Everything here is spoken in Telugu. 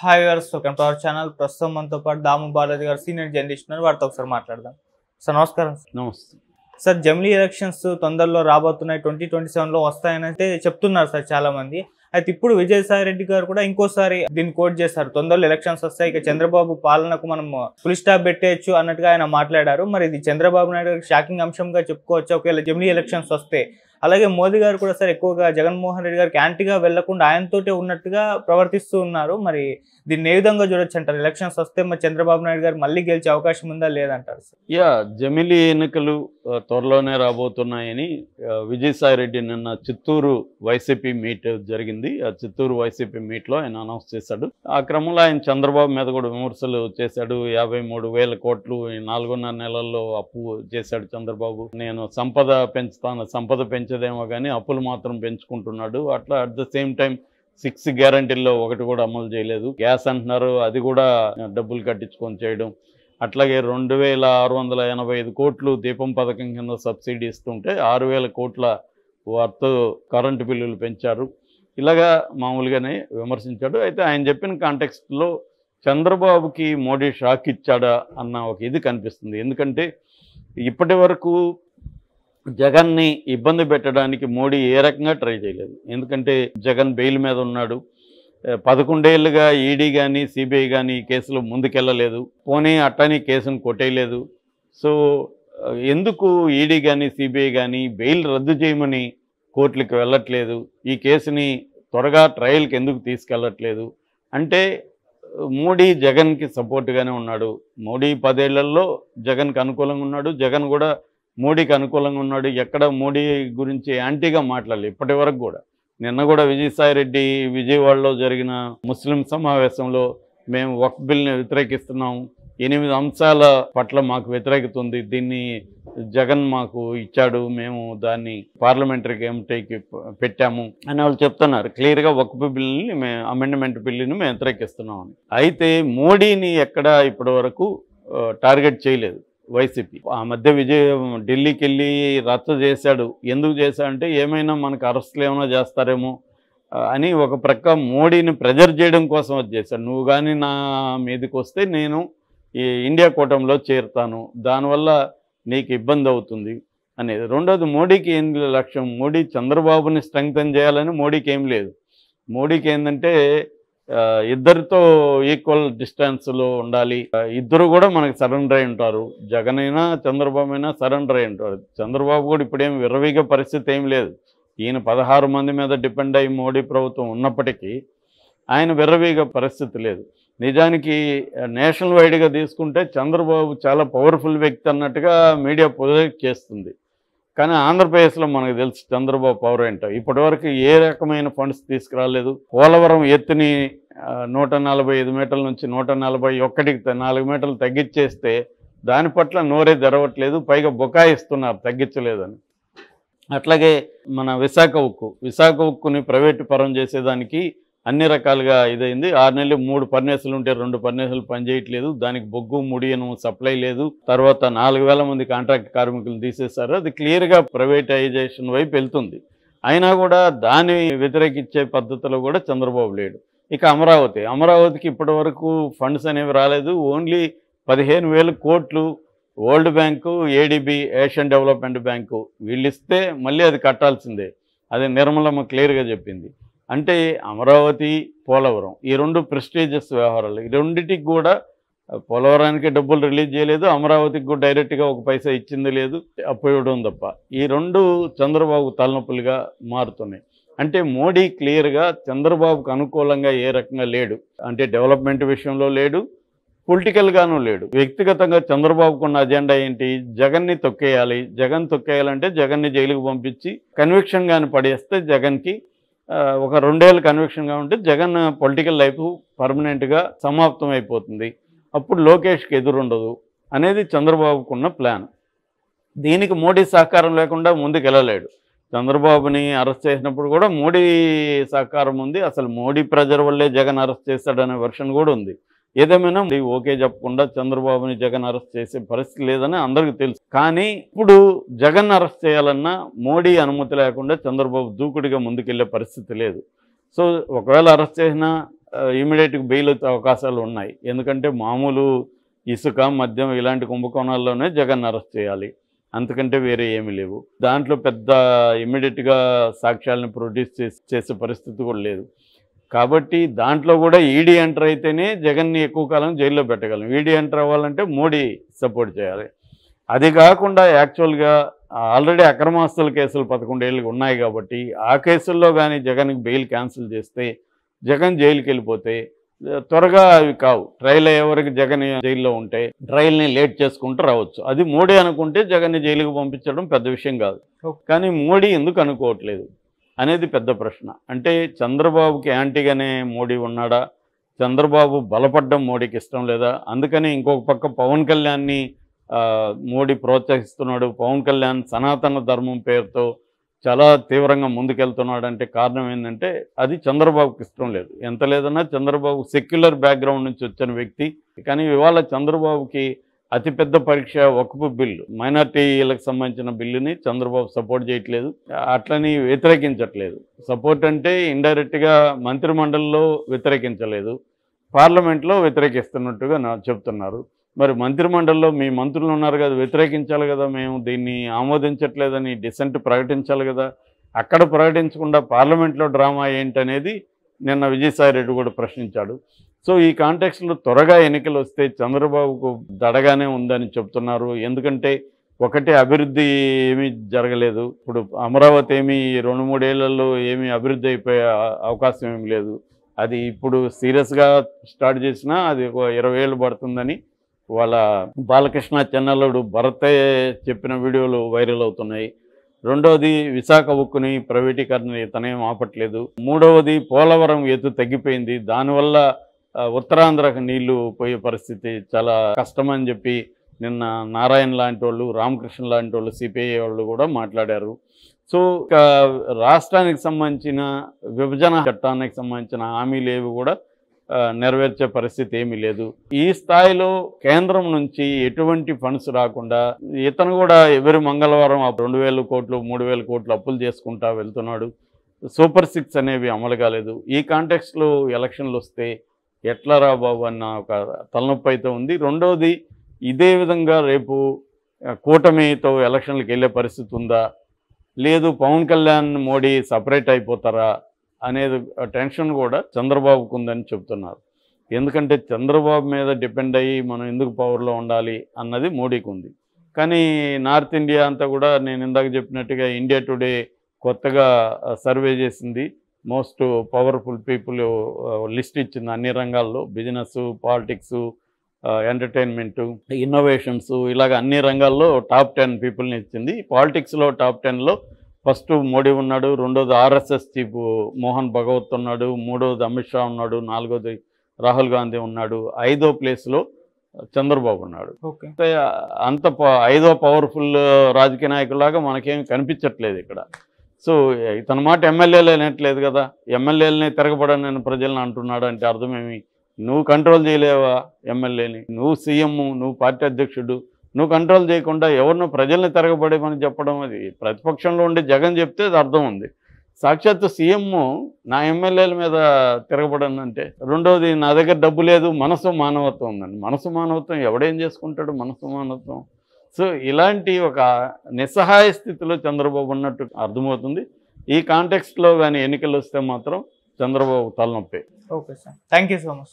హాయ్ గారు వెల్కమ్ టు అవర్ ఛానల్ ప్రస్తుతం మనతో పాటు దాము బాలాజీ గారు సీనియర్ జర్నలిస్ట్ ఉన్నారు వారితో ఒకసారి మాట్లాడదాం సార్ నమస్కారం నమస్తే సార్ జమిలీ ఎలక్షన్స్ తొందరలో రాబోతున్నాయి ట్వంటీ ట్వంటీ సెవెన్ లో వస్తాయని అయితే చెప్తున్నారు సార్ చాలా మంది అయితే ఇప్పుడు విజయసాయి రెడ్డి గారు కూడా ఇంకోసారి దీన్ని కోట్ చేశారు తొందరలో ఎలక్షన్స్ వస్తాయి ఇక చంద్రబాబు పాలనకు మనం ఫుల్ స్టాప్ పెట్టేయచ్చు అన్నట్టుగా ఆయన మాట్లాడారు మరి ఇది చంద్రబాబు నాయుడు గారికి షాకింగ్ అంశంగా చెప్పుకోవచ్చు ఒకవేళ జమిలీ ఎలక్షన్స్ వస్తే అలాగే మోదీ గారు కూడా సార్ ఎక్కువగా జగన్మోహన్ రెడ్డి గారికి యాంటీగా వెళ్లకుండా ఆయనతోటే ఉన్నట్టుగా ప్రవర్తిస్తూ ఉన్నారు మరి దీన్ని ఏ విధంగా చూడొచ్చు అంటారు ఎలక్షన్స్ వస్తే మరి చంద్రబాబు నాయుడు గారు మళ్ళీ గెలిచే అవకాశం ఉందా లేదంటారు సార్ యా జమిలీ ఎన్నికలు ఆ, త్వరలోనే రాబోతున్నాయని ఆ, విజయసాయి రెడ్డి నిన్న చిత్తూరు వైసీపీ మీట్ జరిగింది ఆ చిత్తూరు వైసీపీ మీట్లో ఆయన అనౌన్స్ చేశాడు ఆ క్రమంలో ఆయన చంద్రబాబు మీద కూడా విమర్శలు చేశాడు యాభై మూడు వేల కోట్లు ఈ నాలుగున్నర నెలల్లో అప్పు చేశాడు చంద్రబాబు నేను సంపద పెంచుతాను సంపద పెంచదేమో కానీ అప్పులు మాత్రం పెంచుకుంటున్నాడు అట్లా at the same time six గ్యారంటీల్లో ఒకటి కూడా అమలు చేయలేదు గ్యాస్ అంటున్నారు అది కూడా డబ్బులు కట్టించుకొని చేయడం అట్లాగే రెండు వేల ఆరు వందల ఎనభై ఐదు కోట్లు దీపం పథకం కింద సబ్సిడీ ఇస్తుంటే ఆరు వేల కోట్ల వర్త్ కరెంటు బిల్లులు పెంచారు ఇలాగా మామూలుగానే విమర్శించాడు అయితే ఆయన చెప్పిన కాంటెక్స్ట్లో చంద్రబాబుకి మోడీ షాక్ ఇచ్చాడా అన్న ఒక ఇది కనిపిస్తుంది ఎందుకంటే ఇప్పటి వరకు జగన్ని ఇబ్బంది పెట్టడానికి మోడీ ఏ రకంగా ట్రై చేయలేదు ఎందుకంటే జగన్ బెయిల్ మీద ఉన్నాడు ఏ, పదకొండేళ్లుగా ఈడీ కానీ సిబిఐ కానీ ఈ కేసులో ముందుకెళ్ళలేదు పోనీ అట్టని కేసును కొట్టేయలేదు సో ఆ, ఎందుకు ఈడీ కానీ సిబిఐ కానీ బెయిల్ రద్దు చేయమని కోర్టులకు వెళ్ళట్లేదు ఈ కేసుని త్వరగా ట్రయల్కి ఎందుకు తీసుకెళ్ళట్లేదు అంటే ఆ, మోడీ జగన్కి సపోర్ట్గానే ఉన్నాడు మోడీ పదేళ్లలో జగన్కి అనుకూలంగా ఉన్నాడు జగన్ కూడా మోడీకి అనుకూలంగా ఉన్నాడు ఎక్కడ మోడీ గురించి యాంటీగా మాట్లాడలేదు ఇప్పటి వరకు కూడా నిన్న కూడా విజయసాయి రెడ్డి విజయవాడలో జరిగిన ముస్లిం సమావేశంలో మేము వక్ బిల్ని వ్యతిరేకిస్తున్నాం ఎనిమిది అంశాల పట్ల మాకు వ్యతిరేకత ఉంది దీన్ని జగన్ మాకు ఇచ్చాడు మేము దాన్ని పార్లమెంటరీ కమిటీకి పెట్టాము అని వాళ్ళు చెప్తున్నారు క్లియర్గా వక్ బిల్ని మేము అమెండ్మెంట్ బిల్లుని మేము వ్యతిరేకిస్తున్నాం అని అయితే మోడీని ఎక్కడ ఇప్పటి వరకు టార్గెట్ చేయలేదు వైసీపీ ఆ మధ్య విజయ్ ఢిల్లీకి వెళ్ళి రచ్చ చేశాడు ఎందుకు చేశాడంటే ఏమైనా మనకు అరెస్టులు ఏమైనా చేస్తారేమో ఆ, అని ఒక ప్రక్క మోడీని ప్రెజర్ చేయడం కోసం అది చేశాడు నువ్వు కానీ నా మీదకి వస్తే నేను ఈ ఇండియా కూటమిలో చేరుతాను దానివల్ల నీకు ఇబ్బంది అవుతుంది అనేది రెండోది మోడీకి ఏం లక్ష్యం మోడీ చంద్రబాబుని స్ట్రెంగ్తన్ చేయాలని మోడీకి ఏం లేదు మోడీకి ఏంటంటే ఆ, ఇద్దరితో ఈక్వల్ డిస్టెన్స్లో ఉండాలి ఆ, ఇద్దరు కూడా మనకి సరెండర్ అయి ఉంటారు జగన్ అయినా చంద్రబాబు అయినా సరెండర్ అయి ఉంటారు చంద్రబాబు కూడా ఇప్పుడేం విరవీగ పరిస్థితి ఏం లేదు ఈయన పదహారు మంది మీద డిపెండ్ అయ్యి మోడీ ప్రభుత్వం ఉన్నప్పటికీ ఆయన విర్రవీగ పరిస్థితి లేదు నిజానికి నేషనల్ వైడ్గా తీసుకుంటే చంద్రబాబు చాలా పవర్ఫుల్ వ్యక్తి అన్నట్టుగా మీడియా ప్రొజెక్ట్ చేస్తుంది కానీ ఆంధ్రప్రదేశ్లో మనకు తెలుసు చంద్రబాబు పవర్ ఏంటో ఇప్పటివరకు ఏ రకమైన ఫండ్స్ తీసుకురాలేదు పోలవరం ఎత్తుని ఆ, నూట నలభై ఐదు మీటర్ల నుంచి నూట నలభై ఒక్కటికి త- నాలుగు మీటర్లు తగ్గించేస్తే దాని పట్ల నోరే తెరవట్లేదు పైగా బుకాయిస్తున్నారు తగ్గించలేదని అట్లాగే మన విశాఖ ఉక్కు విశాఖ ఉక్కుని ప్రైవేటు పరం చేసేదానికి అన్ని రకాలుగా ఇదైంది ఆరు నెలలు మూడు పర్నేసులు ఉంటే రెండు పర్నేసులు పనిచేయట్లేదు దానికి బొగ్గు ముడియను సప్లై లేదు తర్వాత నాలుగు వేల మంది కాంట్రాక్ట్ కార్మికులు తీసేశారు అది క్లియర్గా ప్రైవేటైజేషన్ వైపు వెళ్తుంది అయినా కూడా దాన్ని వ్యతిరేకించే పద్ధతిలో కూడా చంద్రబాబు లేడు ఇక అమరావతి అమరావతికి ఇప్పటి వరకు ఫండ్స్ అనేవి రాలేదు ఓన్లీ పదిహేను వేల కోట్లు world bank ADB Asian development bank వీళ్ళు ఇస్తే మళ్ళీ అది కట్టాల్సిందే అది నిర్మలమ్మ క్లియర్గా చెప్పింది అంటే అమరావతి పోలవరం ఈ రెండు ప్రెస్టీజియస్ వ్యవహారాలు ఈ రెండింటికి కూడా ఆ, పోలవరానికి డబ్బులు రిలీజ్ చేయలేదు అమరావతికి కూడా డైరెక్ట్గా ఒక పైసా ఇచ్చింది లేదు అప్పు ఇవ్వడం తప్ప ఈ రెండు చంద్రబాబు తలనొప్పులుగా మారుతున్నాయి అంటే మోడీ క్లియర్గా చంద్రబాబుకు అనుకూలంగా ఏ రకంగా లేడు అంటే డెవలప్మెంట్ విషయంలో లేడు పొలిటికల్గాను లేడు వ్యక్తిగతంగా చంద్రబాబుకు ఉన్న అజెండా ఏంటి జగన్ని తొక్కేయాలి జగన్ తొక్కేయాలంటే జగన్ని జైలుకు పంపించి కన్విక్షన్ కానీ పడేస్తే జగన్కి ఆ, ఒక రెండేళ్ళు కన్విక్షన్గా ఉంటే జగన్ పొలిటికల్ లైఫ్ పర్మనెంట్గా సమాప్తం అయిపోతుంది అప్పుడు లోకేష్కి ఎదురుండదు అనేది చంద్రబాబుకున్న ప్లాన్ దీనికి మోడీ సహకారం లేకుండా ముందుకు వెళ్ళలేడు చంద్రబాబుని అరెస్ట్ చేసినప్పుడు కూడా మోడీ సహకారం ఉంది అసలు మోడీ ప్రెజర్ వల్లే జగన్ అరెస్ట్ చేస్తాడనే వర్షన్ కూడా ఉంది ఏదేమైనా ఇది ఓకే చెప్పకుండా చంద్రబాబుని జగన్ అరెస్ట్ చేసే పరిస్థితి లేదని అందరికీ తెలుసు కానీ ఇప్పుడు జగన్ అరెస్ట్ చేయాలన్నా మోడీ అనుమతి లేకుండా చంద్రబాబు దూకుడిగా ముందుకెళ్లే పరిస్థితి లేదు సో ఒకవేళ అరెస్ట్ చేసినా ఇమీడియట్గా బెయిల్ వచ్చే అవకాశాలు ఉన్నాయి ఎందుకంటే మామూలు ఇసుక మద్యం ఇలాంటి కుంభకోణాల్లోనే జగన్ అరెస్ట్ చేయాలి అంతకంటే వేరే ఏమీ లేవు దాంట్లో పెద్ద ఇమీడియట్గా సాక్ష్యాలను ప్రొడ్యూస్ చేసి చేసే పరిస్థితి కూడా లేదు కాబట్టి దాంట్లో కూడా ఈడీ ఎంటర్ అయితేనే జగన్ని ఎక్కువ కాలం జైల్లో పెట్టగలం ఈడీ ఎంటర్ అవ్వాలంటే మోడీ సపోర్ట్ చేయాలి అది కాకుండా యాక్చువల్గా ఆల్రెడీ అక్రమాస్తుల కేసులు పదకొండేళ్ళు ఉన్నాయి కాబట్టి ఆ కేసుల్లో కానీ జగన్కి బెయిల్ క్యాన్సిల్ చేస్తే జగన్ జైలుకి వెళ్ళిపోతే త్వరగా అవి కావు ట్రయల్ అయ్యే వరకు జగన్ జైల్లో ఉంటే ట్రయల్ని లేట్ చేసుకుంటూ రావచ్చు అది మోడీ అనుకుంటే జగన్ని జైలుకి పంపించడం పెద్ద విషయం కాదు Okay. కానీ మోడీ ఎందుకు అనుకోవట్లేదు అనేది పెద్ద ప్రశ్న అంటే చంద్రబాబుకి యాంటీగానే మోడీ ఉన్నాడా చంద్రబాబు బలపడ్డం మోడీకి ఇష్టం లేదా అందుకని ఇంకొక పక్క పవన్ కళ్యాణ్ని ఆ, మోడీ ప్రోత్సహిస్తున్నాడు పవన్ కళ్యాణ్ సనాతన ధర్మం పేరుతో చాలా తీవ్రంగా ముందుకెళ్తున్నాడు అంటే కారణం ఏంటంటే అది చంద్రబాబుకి ఇష్టం లేదు ఎంత లేదన్నా చంద్రబాబు సెక్యులర్ బ్యాక్గ్రౌండ్ నుంచి వచ్చిన వ్యక్తి కానీ ఇవాళ చంద్రబాబుకి అతిపెద్ద పరీక్ష వక్ఫ్ బిల్లు మైనార్టీలకు సంబంధించిన బిల్లుని చంద్రబాబు సపోర్ట్ చేయట్లేదు అట్లని వ్యతిరేకించట్లేదు సపోర్ట్ అంటే ఇండైరెక్ట్గా మంత్రిమండలిలో వ్యతిరేకించలేదు పార్లమెంట్లో వ్యతిరేకిస్తున్నట్టుగా నా చెప్తున్నారు మరి మంత్రిమండలిలో మీ మంత్రులు ఉన్నారు కదా వ్యతిరేకించాలి కదా మేము దీన్ని ఆమోదించట్లేదని డిసెంట్ ప్రకటించాలి కదా అక్కడ ప్రకటించకుండా పార్లమెంట్లో డ్రామా ఏంటనేది నిన్న విజయసాయి రెడ్డి కూడా ప్రశ్నించాడు సో ఈ కాంటెక్స్లో త్వరగా ఎన్నికలు వస్తే చంద్రబాబుకు దడగానే ఉందని చెప్తున్నారు ఎందుకంటే ఒకటి అభివృద్ధి ఏమీ జరగలేదు ఇప్పుడు అమరావతి ఏమీ రెండు మూడేళ్లలో ఏమీ అభివృద్ధి అయిపోయే ఆ- అవకాశం ఏమీ లేదు అది ఇప్పుడు సీరియస్గా స్టార్ట్ చేసినా అది ఒక ఇరవై ఏళ్ళు పడుతుందని వాళ్ళ బాలకృష్ణ చెన్నల్లుడు భరతే చెప్పిన వీడియోలు వైరల్ అవుతున్నాయి రెండవది విశాఖ ఉక్కుని ప్రైవేటీకరణ ఇతనేం ఆపట్లేదు మూడవది పోలవరం ఎత్తు తగ్గిపోయింది దానివల్ల ఆ, ఉత్తరాంధ్రకు నీళ్లు పోయే పరిస్థితి చాలా కష్టమని చెప్పి నిన్న నారాయణ లాంటి వాళ్ళు రామకృష్ణ లాంటి వాళ్ళు సిపిఐ వాళ్ళు కూడా మాట్లాడారు సో ఇక రాష్ట్రానికి సంబంధించిన విభజన చట్టానికి సంబంధించిన హామీలు ఏవి కూడా ఆ, నెరవేర్చే పరిస్థితి ఏమీ లేదు ఈ స్థాయిలో కేంద్రం నుంచి ఎటువంటి ఫండ్స్ రాకుండా ఇతను కూడా ఎవరి మంగళవారం ఆ రెండు వేల కోట్లు మూడు వేల కోట్లు అప్పులు చేసుకుంటా వెళ్తున్నాడు సూపర్ సిక్స్ అనేవి అమలు కాలేదు ఈ కాంటెక్స్లో ఎలక్షన్లు వస్తే ఎట్లా రా బాబు అన్న ఒక తలనొప్పి అయితే ఉంది రెండవది ఇదే విధంగా రేపు ఆ, కూటమితో ఎలక్షన్లకు వెళ్ళే పరిస్థితి ఉందా లేదు పవన్ కళ్యాణ్ మోడీ సపరేట్ అయిపోతారా అనేది ఆ టెన్షన్ కూడా చంద్రబాబుకు ఉందని చెప్తున్నారు ఎందుకంటే చంద్రబాబు మీద డిపెండ్ అయ్యి మనం ఎందుకు పవర్లో ఉండాలి అన్నది మోడీకి ఉంది కానీ నార్త్ ఇండియా అంతా కూడా నేను ఇందాక చెప్పినట్టుగా ఇండియా టుడే కొత్తగా సర్వే చేసింది మోస్ట్ పవర్ఫుల్ పీపుల్ లిస్ట్ ఇచ్చింది అన్ని రంగాల్లో బిజినెస్ పాలిటిక్స్ ఎంటర్టైన్మెంట్ ఇన్నోవేషన్స్ ఇలాగ అన్ని రంగాల్లో టాప్ టెన్ పీపుల్ని ఇచ్చింది పాలిటిక్స్లో టాప్ టెన్లో ఫస్ట్ మోడీ ఉన్నాడు రెండోది ఆర్ఎస్ఎస్ చీఫ్ మోహన్ భగవత్ ఉన్నాడు మూడోది అమిత్ షా ఉన్నాడు నాలుగోది రాహుల్ గాంధీ ఉన్నాడు ఐదో ప్లేస్లో చంద్రబాబు ఉన్నాడు ఓకే అంటే అంత ప- ఐదో పవర్ఫుల్ రాజకీయ నాయకులాగా మనకేం కనిపించట్లేదు ఇక్కడ సో ఇతని మాట ఎమ్మెల్యేలు అనట్లేదు కదా ఎమ్మెల్యేలని తిరగబడని నేను ప్రజలను అంటున్నాడు అంటే అర్థమేమి నువ్వు కంట్రోల్ చేయలేవా ఎమ్మెల్యేని నువ్వు సీఎం నువ్వు పార్టీ అధ్యక్షుడు నువ్వు కంట్రోల్ చేయకుండా ఎవరినో ప్రజల్ని తిరగబడేమని చెప్పడం అది ప్రతిపక్షంలో ఉండే జగన్ చెప్తే అది అర్థం ఉంది సాక్షాత్తు సీఎం నా ఎమ్మెల్యేల మీద తిరగబడనంటే రెండోది నా దగ్గర డబ్బు లేదు మనసు మానవత్వం ఉందండి మనసు మానవత్వం ఎవడేం చేసుకుంటాడు మనసు మానవత్వం సో ఇలాంటి ఒక నిస్సహాయ స్థితిలో చంద్రబాబు ఉన్నట్టు అర్థమవుతుంది ఈ కాంటెక్స్ట్లో కానీ ఎన్నికలు వస్తే మాత్రం చంద్రబాబు తలనొప్పి okay sir thank you so much